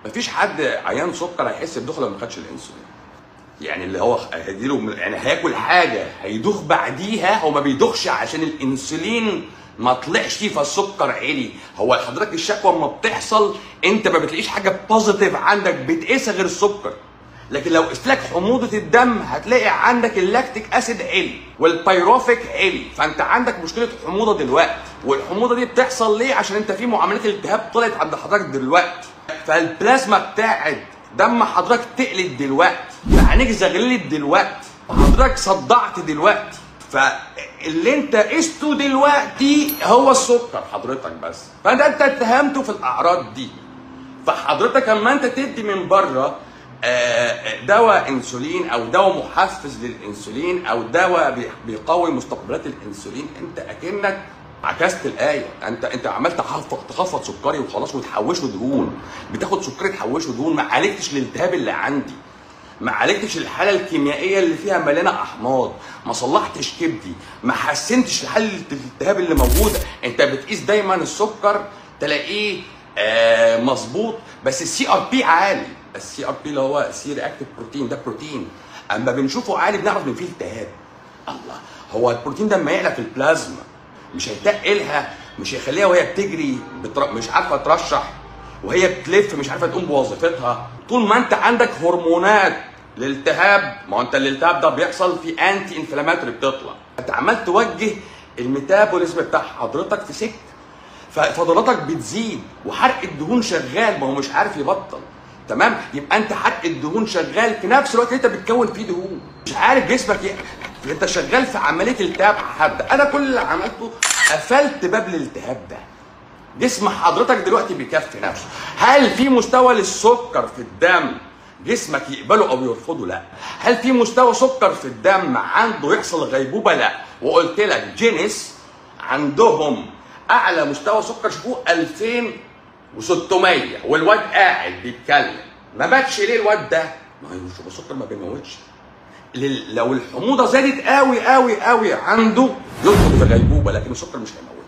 مفيش حد عيان سكر هيحس بدوخه لو ما خدش الانسولين يعني اللي هو هيديله يعني هياكل حاجه هيدوخ بعديها هو ما بيدوخش عشان الانسولين ما طلعش فالسكر عالي هو حضرتك الشكوى اما بتحصل انت ما بتلاقيش حاجه بوزيتيف عندك بتقيسها غير السكر لكن لو قست لك حموضه الدم هتلاقي عندك اللاكتيك اسيد عالي والبيروفيك عالي فانت عندك مشكله حموضه دلوقتي والحموضه دي بتحصل ليه عشان انت في معاملات الالتهاب طلعت عند حضرتك دلوقتي فالبلازما بتاعت دم حضرتك تقلت دلوقتي فعينيك زغللت دلوقتي وحضرتك صدعت دلوقتي فاللي انت قسته دلوقتي هو السكر حضرتك بس فانت انت اتهمته في الاعراض دي فحضرتك اما انت تدي من بره آه، دواء انسولين او دواء محفز للانسولين او دواء بي- بيقوي مستقبلات الانسولين انت اكنك عكست الايه انت انت عمال تخفض تخفض سكري وخلاص وتحوشه دهون بتاخد سكري تحوشه دهون ما عالجتش الالتهاب اللي عندي ما عالجتش الحاله الكيميائيه اللي فيها مليانه احماض ما صلحتش كبدي ما حسنتش حاله الالتهاب اللي موجوده انت بتقيس دايما السكر تلاقيه آه مظبوط بس السي ار بي عالي السي ار بي اللي هو سي رياكتيف بروتين ده بروتين اما بنشوفه عالي بنعرف ان فيه التهاب الله هو البروتين ده لما يعلى في البلازما مش هيتقلها مش هيخليها وهي بتجري بتر... مش عارفه ترشح وهي بتلف مش عارفه تقوم بوظيفتها طول ما انت عندك هرمونات الالتهاب ما هو انت الالتهاب ده بيحصل في انتي انفلاماتوري بتطلع انت عمال توجه الميتابوليزم بتاع حضرتك في سكه ففضلاتك بتزيد وحرق الدهون شغال ما هو مش عارف يبطل تمام يبقى انت حرق الدهون شغال في نفس الوقت اللي انت بتكون فيه دهون مش عارف جسمك ي... انت شغال في عمليه التهاب حاده انا كل اللي عملته قفلت باب الالتهاب ده جسم حضرتك دلوقتي بيكفي نفسه هل في مستوى للسكر في الدم جسمك يقبله او يرفضه لا هل في مستوى سكر في الدم عنده يحصل غيبوبه لا وقلت لك جينيس عندهم اعلى مستوى سكر شوفوه 2600 والواد قاعد بيتكلم ما ماتش ليه الواد ده ما هو شوف السكر ما بيموتش لل- لو الحموضه زادت قوي قوي قوي عنده يدخل في غيبوبه لكن السكر مش هيموت